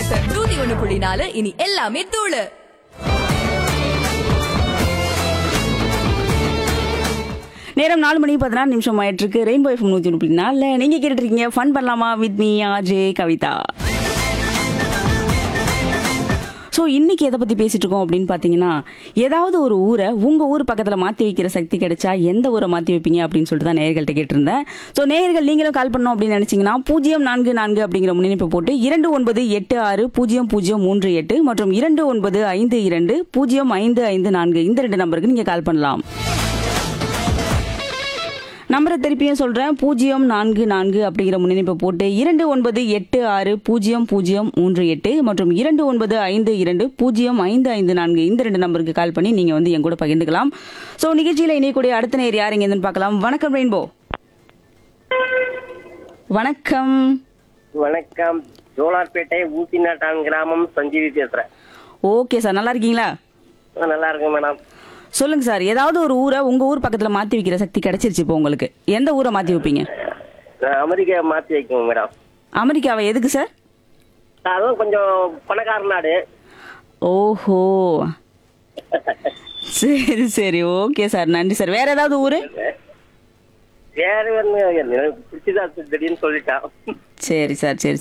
FM நூத்தி ஒண்ணு புள்ளி நாலு இனி எல்லாமே தூளு நேரம் நாலு மணி பதினாறு நிமிஷம் ஆயிட்டு இருக்கு ரெயின்போ எஃப்எம் நூற்றி ஒன்று நாளில் நீங்கள் கேட்டுட்டு இருக்கீங்க ஃபன் பண்ணலாமா with me RJ Kavitha so இன்னைக்கு எதை பற்றி பேசிட்டு இருக்கோம் அப்படின்னு பார்த்தீங்கன்னா ஏதாவது ஒரு ஊரை உங்கள் ஊர் பக்கத்தில் மாற்றி வைக்கிற சக்தி கிடைச்சா எந்த ஊரை மாற்றி வைப்பீங்க அப்படின்னு சொல்லிட்டு தான் நேயர்கள்ட்ட கேட்டிருந்தேன் ஸோ நேயர்கள் நீங்களும் கால் பண்ணோம் அப்படின்னு நினச்சிங்கன்னா பூஜ்ஜியம் நான்கு நான்கு அப்படிங்கிற முன்னிணைப்பு போட்டு இரண்டு ஒன்பது எட்டு ஆறு பூஜ்ஜியம் பூஜ்ஜியம் மூன்று எட்டு மற்றும் இரண்டு ஒன்பது ஐந்து இரண்டு பூஜ்ஜியம் ஐந்து ஐந்து நான்கு இந்த ரெண்டு நம்பருக்கு நீங்கள் கால் பண்ணலாம் நம்பரை திருப்பியும் சொல்கிறேன் பூஜ்ஜியம் நான்கு நான்கு அப்படிங்கிற முன்னிணைப்பை போட்டு இரண்டு ஒன்பது எட்டு ஆறு பூஜ்ஜியம் பூஜ்ஜியம் மூன்று எட்டு மற்றும் இரண்டு ஒன்பது ஐந்து இரண்டு பூஜ்ஜியம் ஐந்து ஐந்து நான்கு இந்த ரெண்டு நம்பருக்கு கால் பண்ணி நீங்கள் வந்து என் கூட பகிர்ந்துக்கலாம் ஸோ நிகழ்ச்சியில் இணையக்கூடிய அடுத்த நேர் யார் இங்கேருந்து பார்க்கலாம் வணக்கம் ரெயின்போ வணக்கம் வணக்கம் ஜோலார்பேட்டை ஊசிநாட்டான் கிராமம் சஞ்சீவி பேசுறேன் ஓகே சார் நல்லா இருக்கீங்களா ஆ, நல்லா இருக்கேன் மேடம் சொல்லுங்க சார் ஏதாவது ஒரு ஊரை உங்கள் ஊர் பக்கத்தில் மாற்றி வைக்கிற சக்தி கிடைச்சிருச்சு இப்போ உங்களுக்கு எந்த ஊரை மாற்றி வைப்பீங்க நான் அமெரிக்கா மாத்தி வைக்கணும் மேடம் அமெரிக்காவை எதுக்கு சார் அதுவும் கொஞ்சம் பணக்கார நாடு ஓஹோ சரி சரி ஓகே சார் நன்றி சார் வேற ஏதாவது ஊரு வேற ஒண்ணு எனக்கு பிடிச்சதா திடீர்னு சொல்லிட்டான் சரி சார் சரி